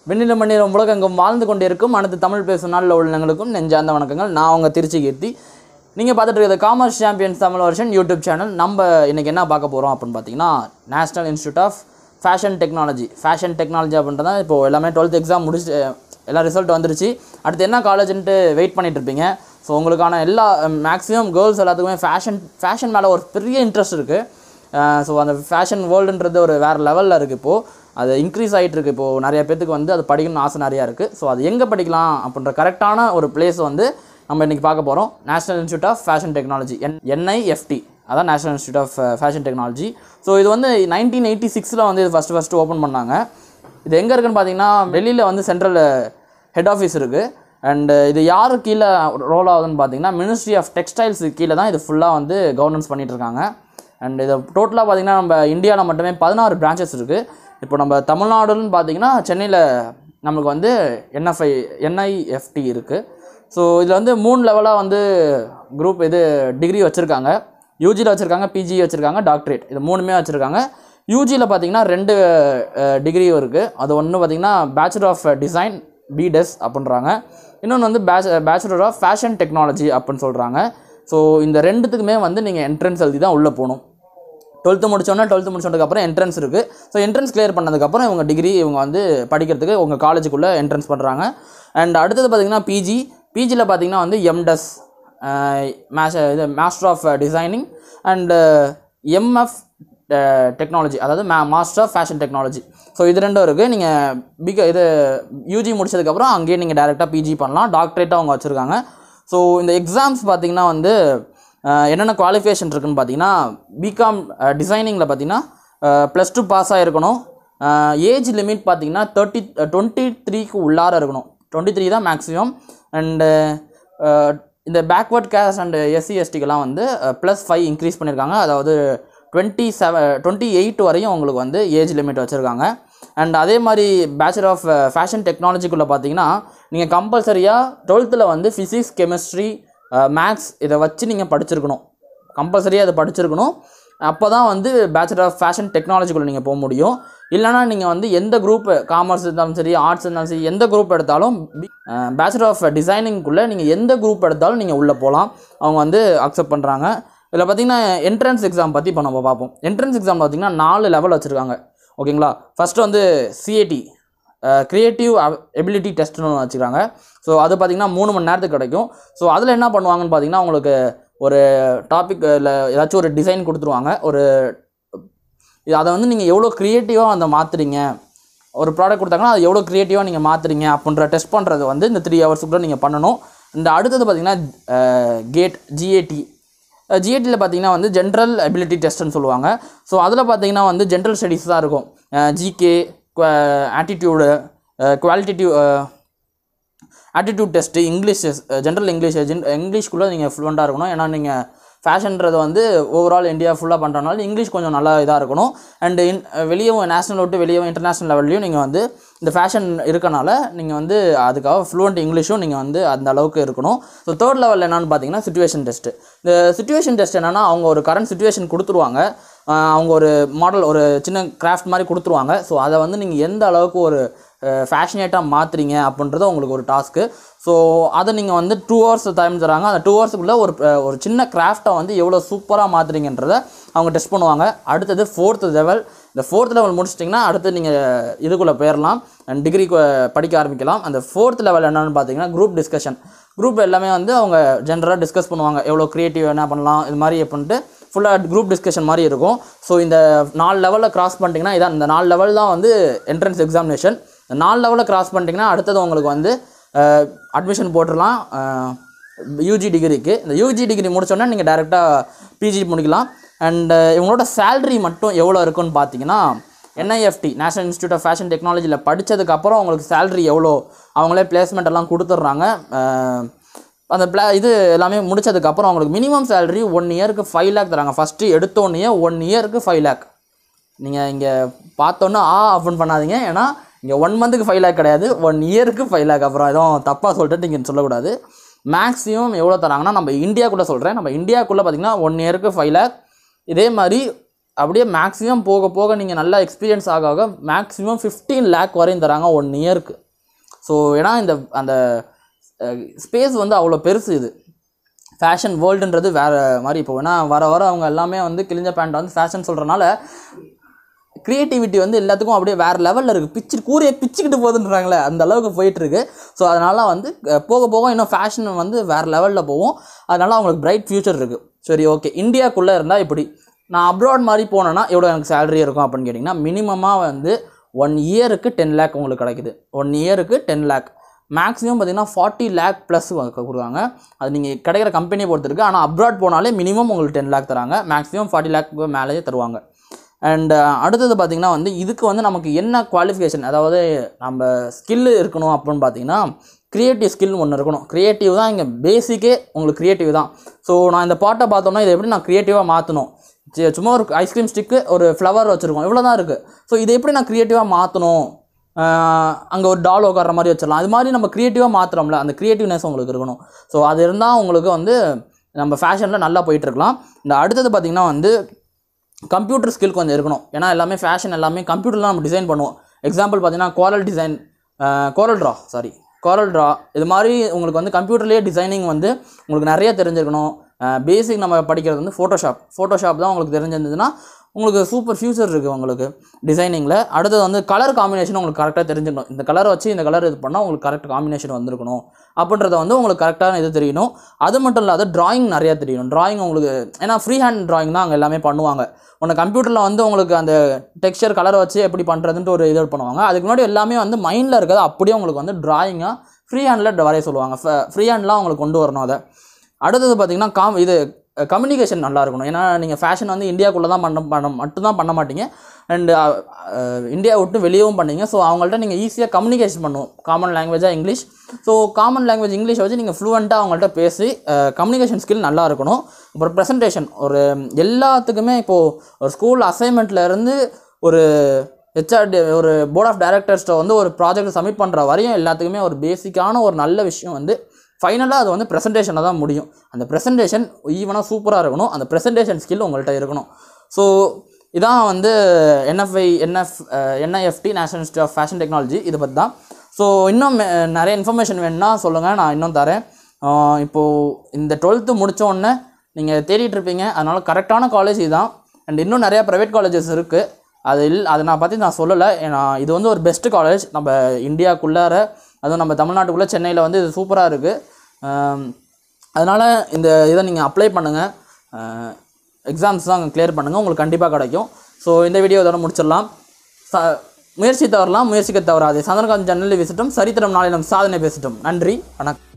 வெண்ணில மண்ணிலும் உலகெங்கும் வாழ்ந்து கொண்டிருக்கும் அனைத்து தமிழ் பேசும் நாளில் உள்ளவங்களுக்கும் நெஞ்சார்ந்த வணக்கங்கள் நான் உங்கள் திருச்சி கீர்த்தி நீங்கள் பார்த்துட்டு இருக்கிறது காமர்ஸ் சாம்பியன்ஸ் தமிழ் வருஷன் யூடியூப் சேனல் நம்ம இன்றைக்கி என்ன பார்க்க போகிறோம் அப்படின்னு பார்த்தீங்கன்னா National Institute of fashion Technology fashion technology அப்படின்றத இப்போ எல்லாமே டுவெல்த் எக்ஸாம் முடிச்சு எல்லா ரிசல்ட் வந்துருச்சு அடுத்து என்ன காலேஜ்ன்ட்டு வெயிட் பண்ணிட்டு இருப்பீங்க ஸோ உங்களுக்கான எல்லா மேக்ஸிமம் கேர்ள்ஸ் எல்லாத்துக்குமே ஃபேஷன் ஃபேஷன் மேலே ஒரு பெரிய இன்ட்ரெஸ்ட் இருக்குது ஸோ அந்த ஃபேஷன் வேர்ல்டுன்றது ஒரு வேறு லெவலில் இருக்குது இப்போது அது இன்க்ரீஸ் ஆகிட்டு இருக்கு இப்போது நிறைய பேத்துக்கு வந்து அது படிக்கணும்னு ஆசை நிறையா இருக்குது ஸோ அது எங்கே படிக்கலாம் அப்படின்ற கரெக்டான ஒரு பிளேஸ் வந்து நம்ம இன்றைக்கி பார்க்க போகிறோம் National Institute of fashion Technology N NIFT அதான் National Institute of fashion technology so இது வந்து நைன்டீன் எயிட்டி சிக்ஸில் வந்து இது ஃபஸ்ட்டு ஃபஸ்ட்டு ஓப்பன் பண்ணாங்க இது எங்கே இருக்குன்னு பார்த்தீங்கன்னா டெல்லியில் வந்து சென்ட்ரல் ஹெட் ஆஃபீஸ் இருக்குது அண்டு இது யாரு கீழே ரோல் ஆகுதுன்னு பார்த்தீங்கன்னா மினிஸ்ட்ரி ஆஃப் டெக்ஸ்டைல்ஸ் கீழே தான் இது ஃபுல்லாக வந்து கவர்னன்ஸ் பண்ணிட்டு இருக்காங்க அண்ட் இது டோட்டலாக பார்த்தீங்கன்னா நம்ம இந்தியாவில் மட்டுமே பதினாறு பிரான்ச்சஸ் இருக்குது இப்போ நம்ம தமிழ்நாடுன்னு பார்த்தீங்கன்னா சென்னையில் நமக்கு வந்து என்எஃப்ஐ என்ஐஎஃப்டி இருக்குது ஸோ இதில் வந்து மூணு லெவலாக வந்து குரூப் இது டிகிரி வச்சுருக்காங்க யூஜியில் வச்சுருக்காங்க பிஜி வச்சுருக்காங்க டாக்டரேட் இது மூணுமே வச்சுருக்காங்க யூஜியில் பார்த்தீங்கன்னா ரெண்டு டிகிரியும் இருக்குது அது ஒன்று பார்த்தீங்கன்னா பேச்சுலர் ஆஃப் டிசைன் பிடெஸ் அப்படின்றாங்க இன்னொன்று வந்து பேச் பேச்சுலர் ஆஃப் ஃபேஷன் டெக்னாலஜி அப்படின்னு சொல்கிறாங்க ஸோ இந்த ரெண்டுத்துக்குமே வந்து நீங்கள் என்ட்ரன்ஸ் எழுதி தான் உள்ளே போகணும் டுவெல்த்து முடிச்சோன்னா டுவெல்த்து முடிச்சதுக்கப்புறம் என்ட்ரன்ஸ் இருக்குது ஸோ என்ட்ரன்ஸ் கிளியர் பண்ணதுக்கப்புறம் இவங்க டிகிரி இவங்க வந்து படிக்கிறதுக்கு உங்கள் காலேஜுக்குள்ளே என்ட்ரன்ஸ் பண்ணுறாங்க அண்ட் அடுத்தது பார்த்தீங்கன்னா பிஜி பிஜியில் பார்த்தீங்கன்னா வந்து எம்டெஸ் மேஷ இது master of designing and MF technology அதாவது மா master of fashion technology so இது ரெண்டும் இருக்குது நீங்கள் பிக இது யூஜி முடிச்சதுக்கப்புறம் அங்கேயே நீங்கள் டேரெக்டாக பிஜி பண்ணலாம் டாக்டரேட்டாக அவங்க வச்சுருக்காங்க ஸோ இந்த எக்ஸாம்ஸ் பார்த்தீங்கன்னா வந்து அஹ், என்னென்ன குவாலிஃபிகேஷன் இருக்குன்னு பார்த்தீங்கன்னா பிகாம் டிசைனிங்கில் பார்த்தீங்கன்னா ப்ளஸ் டூ பாஸ் ஆகிருக்கணும் ஏஜ் லிமிட் பார்த்தீங்கன்னா தேர்ட்டி டுவெண்ட்டி த்ரீக்கு உள்ளார இருக்கணும் டுவெண்ட்டி த்ரீ தான் மேக்ஸிமம் அண்டு இந்த பேக்வர்ட் கேஸ்ட் அண்ட் எஸ்சி எஸ்டிக்கெல்லாம் வந்து ப்ளஸ் ஃபைவ் இன்க்ரீஸ் பண்ணியிருக்காங்க அதாவது டுவெண்ட்டி செவன் டுவெண்ட்டி எயிட் வரையும் உங்களுக்கு வந்து ஏஜ் லிமிட் வச்சுருக்காங்க அண்ட் அதே மாதிரி பேச்சுலர் ஆஃப் ஃபேஷன் டெக்னாலஜிக்குள்ளே பார்த்தீங்கன்னா நீங்கள் கம்பல்சரியாக டுவெல்த்தில் வந்து ஃபிசிக்ஸ் கெமிஸ்ட்ரி மேக்ஸ் இதை வச்சு நீங்கள் படிச்சிருக்கணும் கம்பல்சரியாக அதை படிச்சிருக்கணும் அப்போ தான் வந்து பேச்சுலர் ஆஃப் ஃபேஷன் டெக்னாலஜிக்குள்ளே நீங்கள் போக முடியும் இல்லைனா நீங்கள் வந்து எந்த குரூப் காமர்ஸ் இருந்தாலும் சரி ஆர்ட்ஸ் இருந்தாலும் சரி எந்த குரூப் எடுத்தாலும் பேச்சுலர் ஆஃப் டிசைனிங்குள்ளே நீங்கள் எந்த குரூப் எடுத்தாலும் நீங்கள் உள்ளே போகலாம் அவங்க வந்து அக்செப்ட் பண்ணுறாங்க இதில் பார்த்தீங்கன்னா என்ட்ரன்ஸ் எக்ஸாம் பற்றி இப்போ நம்ம பார்ப்போம் என்ட்ரன்ஸ் எக்ஸாம் பார்த்தீங்கன்னா நாலு லெவல் வச்சுருக்காங்க ஓகேங்களா ஃபஸ்ட்டு வந்து சிஏடி க்ரியேட்டிவ் எபிலிட்டி டெஸ்ட்னு ஒன்று வச்சுருக்காங்க ஸோ அது பார்த்திங்கன்னா மூணு மணி நேரத்துக்கு கிடைக்கும் ஸோ அதில் என்ன பண்ணுவாங்கன்னு பார்த்தீங்கன்னா உங்களுக்கு ஒரு டாபிக் இல்லை ஏதாச்சும் ஒரு டிசைன் கொடுத்துருவாங்க ஒரு இது அதை வந்து நீங்கள் எவ்வளோ க்ரியேட்டிவாக அந்த மாற்றுறீங்க ஒரு ப்ராடக்ட் கொடுத்தாங்கன்னா அது எவ்வளோ க்ரியேட்டிவாக நீங்கள் மாற்றுறீங்க அப்படின்ற டெஸ்ட் பண்ணுறது வந்து இந்த த்ரீ ஹவர்ஸுக்குள்ளே நீங்கள் பண்ணணும் இந்த அடுத்தது பார்த்தீங்கன்னா கேட் ஜிஏடி ஜிஏடியில் பார்த்தீங்கன்னா வந்து ஜென்ரல் அபிலிட்டி டெஸ்ட்னு சொல்லுவாங்க ஸோ அதில் பார்த்தீங்கன்னா வந்து ஜென்ரல் ஸ்டடீஸ் தான் இருக்கும் GK aptitude qualitative aptitude test English general English இங்கிலீஷ்குள்ளே நீங்கள் ஃப்ளூவெண்ட்டாக இருக்கணும் ஏன்னா நீங்கள் ஃபேஷன்றது வந்து ஓவரால் இந்தியா ஃபுல்லாக பண்ணுறனால இங்கிலீஷ் கொஞ்சம் நல்லா இதாக இருக்கணும் அண்டு இன் வெளியவும் நேஷனல் விட்டு வெளியவும் இன்டர்நேஷ்னல் லெவல்லையும் நீங்கள் வந்து இந்த ஃபேஷன் இருக்கனால நீங்கள் வந்து அதுக்காக ஃப்ளூவெண்ட் இங்கிலீஷும் நீங்கள் வந்து அந்த அளவுக்கு இருக்கணும் ஸோ தேர்ட் லெவலில் என்னென்னு பார்த்தீங்கன்னா சுச்சுவேஷன் டெஸ்ட்டு இந்த சுச்சுவேஷன் டெஸ்ட் என்னென்னா அவங்க ஒரு கரண்ட் சுச்சுவேஷன் கொடுத்துருவாங்க ஆஹ் அவங்க ஒரு மாடல் ஒரு சின்ன கிராஃப்ட் மாதிரி கொடுத்துருவாங்க ஸோ அதை வந்து நீங்கள் எந்த அளவுக்கு ஒரு ஃபேஷனேட்டாக மாற்றுறீங்க அப்படின்றது உங்களுக்கு ஒரு டாஸ்க்கு ஸோ அதை நீங்கள் வந்து டூ ஹவர்ஸ் டைம் தராங்க அந்த டூ ஹவர்ஸுக்குள்ளே ஒரு அஹ், ஒரு சின்ன கிராஃப்டை வந்து எவ்வளோ சூப்பராக மாற்றுறீங்கன்றத அவங்க டெஸ்ட் பண்ணுவாங்க அடுத்தது ஃபோர்த் லெவல் இந்த ஃபோர்த் லெவல் முடிச்சிட்டிங்கன்னா அடுத்து நீங்கள் இதுக்குள்ளே போயிடலாம் அண்ட் டிகிரி படிக்க ஆரம்பிக்கலாம் அந்த ஃபோர்த் லெவல் என்னென்னு பார்த்தீங்கன்னா குரூப் டிஸ்கஷன் குரூப் எல்லாமே வந்து அவங்க ஜென்ரலாக டிஸ்கஸ் பண்ணுவாங்க எவ்வளோ க்ரியேட்டிவ் என்ன பண்ணலாம் இது மாதிரி அப்படின்ட்டு ஃபுல்லாக குரூப் டிஸ்கஷன் மாதிரி இருக்கும் ஸோ இந்த நாலு லெவலில் கிராஸ் பண்ணிட்டீங்கன்னா இதான் இந்த நாலு லெவல் தான் வந்து என்ட்ரன்ஸ் எக்ஸாமினேஷன் இந்த நாலு லெவலில் கிராஸ் பண்ணிட்டீங்கன்னா அடுத்தது உங்களுக்கு வந்து அட்மிஷன் போட்டுடலாம் யூஜி டிகிரிக்கு இந்த யூஜி டிகிரி முடிச்சோன்னா நீங்கள் டேரெக்டாக பிஜி முடிக்கலாம் அண்டு இவங்களோட சேல்ரி மட்டும் எவ்வளோ இருக்குன்னு பார்த்தீங்கன்னா NIFT National Institute of Fashion டெக்னாலஜியில் படித்ததுக்கப்புறம் அவங்களுக்கு சேல்ரி எவ்வளோ அவங்களே பிளேஸ்மெண்ட் எல்லாம் கொடுத்துட்றாங்க அஹ், அந்த பிளா இது எல்லாமே முடிச்சதுக்கப்புறம் அவங்களுக்கு மினிமம் சேலரி ஒன் இயருக்கு ஃபைவ் லேக் தராங்க ஃபஸ்ட்டு எடுத்தோடனே ஒன் இயருக்கு ஃபைவ் லேக் நீங்கள் இங்கே பார்த்தோன்னே ஆ அப்படின்னு பண்ணாதீங்க ஏன்னா இங்கே ஒன் மந்த்துக்கு ஃபைவ் லேக் கிடையாது ஒன் இயருக்கு ஃபைவ் லேக் அப்புறம் எதுவும் தப்பாக சொல்லிட்டு நீங்கள் சொல்லக்கூடாது மேக்ஸிமம் எவ்வளோ தராங்கன்னா நம்ம இந்தியாக்குள்ளே சொல்கிறேன் நம்ம இந்தியாக்குள்ளே பார்த்தீங்கன்னா ஒன் இயருக்கு ஃபைவ் லேக் இதே மாதிரி அப்படியே மேக்ஸிமம் போக போக நீங்கள் நல்லா எக்ஸ்பீரியன்ஸ் ஆக ஆக மேக்ஸிமம் ஃபிஃப்டீன் லேக் வரையும் தராங்க ஒன் இயருக்கு ஸோ ஏன்னா இந்த அந்த ஸ்பேஸ் வந்து அவ்வளோ பெருசு இது ஃபேஷன் வேர்ல்டுன்றது வேறு மாதிரி இப்போ வேணா வர வர அவங்க எல்லாமே வந்து கிழிஞ்ச பேண்ட் வந்து ஃபேஷன் சொல்கிறனால க்ரியேட்டிவிட்டி வந்து எல்லாத்துக்கும் அப்படியே வேறு லெவலில் இருக்குது பிச்சு கூரையை பிச்சுக்கிட்டு போகுதுன்றாங்களே அந்த அளவுக்கு போயிட்டுருக்கு ஸோ அதனால் வந்து அஹ், போக போக இன்னும் ஃபேஷன் வந்து வேறு லெவலில் போகும் அதனால் அவங்களுக்கு பிரைட் ஃப்யூச்சர் இருக்குது சரி ஓகே இந்தியாக்குள்ளே இருந்தால் இப்படி நான் அப்ராட் மாதிரி போனேன்னா எவ்வளோ எனக்கு சேலரி இருக்கும் அப்படின்னு கேட்டிங்கன்னா மினிமமாக வந்து ஒன் இயருக்கு டென் லேக் உங்களுக்கு கிடைக்குது ஒன் இயருக்கு டென் லேக் மேக்ஸிமம் பார்த்தீங்கன்னா ஃபார்ட்டி லேக் ப்ளஸ் கொடுக்குறாங்க அது நீங்கள் கிடைக்கிற கம்பெனியை பொறுத்து இருக்குது ஆனால் அப்ராட் போனாலே மினிமம் உங்களுக்கு டென் லேக் தராங்க மேக்ஸிமம் ஃபார்ட்டி லேக் மேலேயே தருவாங்க அண்ட் அடுத்தது பார்த்திங்கன்னா வந்து இதுக்கு வந்து நமக்கு என்ன குவாலிஃபிகேஷன் அதாவது நம்ம ஸ்கில் இருக்கணும் அப்படின்னு பார்த்தீங்கன்னா க்ரியேட்டிவ் ஸ்கில் ஒன்று இருக்கணும் க்ரியேட்டிவ் தான் இங்கே பேசிக்கே உங்களுக்கு க்ரியேட்டிவ் தான் ஸோ நான் இந்த பாட்டை பார்த்தோம்னா இதை எப்படி நான் க்ரியேட்டிவாக மாற்றணும் சரி, சும்மா ஒரு ஐஸ்கிரீம் ஸ்டிக்கு ஒரு ஃப்ளவர் வச்சுருக்கோம் இவ்வளோ தான் இருக்குது ஸோ இதை எப்படி நான் க்ரியேட்டிவாக மாற்றணும் அங்கே ஒரு டால் உட்கார்ற மாதிரி வச்சிடலாம் அது மாதிரி நம்ம க்ரியேட்டிவாக மாற்றுறோம்ல அந்த க்ரியேட்டிவ்னஸ் உங்களுக்கு இருக்கணும் ஸோ அது இருந்தால் உங்களுக்கு வந்து நம்ம ஃபேஷனில் நல்லா போயிட்டுருக்கலாம் இந்த அடுத்தது பார்த்திங்கன்னா வந்து கம்ப்யூட்டர் ஸ்கில் கொஞ்சம் இருக்கணும் ஏன்னா எல்லாமே ஃபேஷன் எல்லாமே கம்ப்யூட்டரில் நம்ம டிசைன் பண்ணுவோம் எக்ஸாம்பிள் பார்த்தீங்கன்னா Corel design Corel draw sorry Corel draw இது மாதிரி உங்களுக்கு வந்து கம்ப்யூட்டர்லேயே டிசைனிங் வந்து உங்களுக்கு நிறைய தெரிஞ்சிருக்கணும் பேசிக் நம்ம படிக்கிறது வந்து ஃபோட்டோஷாப் ஃபோட்டோஷாப் தான் உங்களுக்கு தெரிஞ்சிருந்ததுன்னா உங்களுக்கு சூப்பர் ஃபியூச்சர் இருக்குது உங்களுக்கு டிசைனிங்கில் அடுத்தது வந்து கலர் காம்பினேஷன் உங்களுக்கு கரெக்டாக தெரிஞ்சுக்கணும் இந்த கலரை வச்சு இந்த கலர் இது பண்ணால் உங்களுக்கு கரெக்ட் காம்பினேஷன் வந்திருக்கணும் அப்படின்றத வந்து உங்களுக்கு கரெக்டான இது தெரியணும் அது மட்டும் இல்லாத டிராயிங் நிறையா தெரியணும் டிராயிங் உங்களுக்கு ஏன்னா ஃப்ரீ ஹேண்ட் டிராயிங் தான் அங்கே எல்லாமே பண்ணுவாங்க உன்னை கம்ப்யூட்டரில் வந்து உங்களுக்கு அந்த டெக்ஸ்சர் கலரை வச்சு எப்படி பண்ணுறதுன்ட்டு ஒரு இது பண்ணுவாங்க அதுக்கு முன்னாடி எல்லாமே வந்து மைண்டில் இருக்கிறது அப்படியே உங்களுக்கு வந்து டிராயிங்காக ஃப்ரீ ஹேண்டில் வரைய சொல்லுவாங்க ஃப்ரீ ஹேண்ட்லாம் உங்களுக்கு கொண்டு வரணும் அதை அடுத்தது பார்த்தீங்கன்னா காம் இது கம்யூனிகேஷன் நல்லா இருக்கணும் ஏன்னா நீங்கள் ஃபேஷன் வந்து இந்தியாக்குள்ளே தான் பண்ண பண்ண மட்டும்தான் பண்ண மாட்டீங்க அண்டு இந்தியா விட்டு வெளியவும் பண்ணீங்க ஸோ அவங்கள்ட்ட நீங்கள் ஈஸியாக கம்யூனிகேஷன் பண்ணுவோம் காமன் லாங்குவேஜாக இங்கிலீஷ் ஸோ காமன் லாங்குவேஜ் இங்கிலீஷை வச்சு நீங்கள் ஃப்ளூவெண்ட்டாக அவங்கள்ட்ட பேசி கம்யூனிகேஷன் ஸ்கில் நல்லா இருக்கணும் அப்புறம் ப்ரெசன்டேஷன் ஒரு எல்லாத்துக்குமே இப்போது ஒரு ஸ்கூல் அசைன்மெண்ட்டில் இருந்து ஒரு ஹெச்ஆர்டி ஒரு போர்ட் ஆஃப் டைரக்டர்ஸ்ட்டை வந்து ஒரு ப்ராஜெக்ட் சப்மிட் பண்ணுற வரையும் எல்லாத்துக்குமே ஒரு பேசிக்கான ஒரு நல்ல விஷயம் வந்து ஃபைனலாக அது வந்து ப்ரெசன்டேஷனில் தான் முடியும் அந்த ப்ரெசன்டேஷன் ஈவனாக சூப்பராக இருக்கணும் அந்த ப்ரெசன்டேஷன் ஸ்கில் உங்கள்கிட்ட இருக்கணும் ஸோ இதான் வந்து NFI NF NIFT National Institute of fashion Technology இதை பற்றி தான் ஸோ இன்னும் மெ- நிறைய இன்ஃபர்மேஷன் வேணும்னா சொல்லுங்கள் நான் இன்னும் தரேன் ஆஹ் இப்போது இந்த டுவெல்த்து முடிச்ச உடனே நீங்கள் தேடிட்டு இருப்பீங்க அதனால் கரெக்டான காலேஜ் இதுதான் அண்ட் இன்னும் நிறையா ப்ரைவேட் காலேஜஸ் இருக்குது அது இல் அதை நான் பற்றி நான் சொல்லலை ஏன்னா இது வந்து ஒரு பெஸ்ட் காலேஜ் நம்ம இந்தியாக்குள்ளார அதுவும் நம்ம தமிழ்நாட்டுக்குள்ளே சென்னையில் வந்து இது சூப்பராக இருக்குது அதனால் இந்த இதை நீங்கள் அப்ளை பண்ணுங்கள் எக்ஸாம்ஸ் தான் கிளியர் பண்ணுங்கள் உங்களுக்கு கண்டிப்பாக கிடைக்கும் ஸோ இந்த வீடியோ இதோட முடிச்சிடலாம் ச முயற்சி தவறலாம் முயற்சிக்க தவறாது சந்திரகாந்த் ஜன்னலில் விசிட்டும் சரித்திரம் நாளிலும் சாதனை பேசிட்டோம் நன்றி வணக்கம்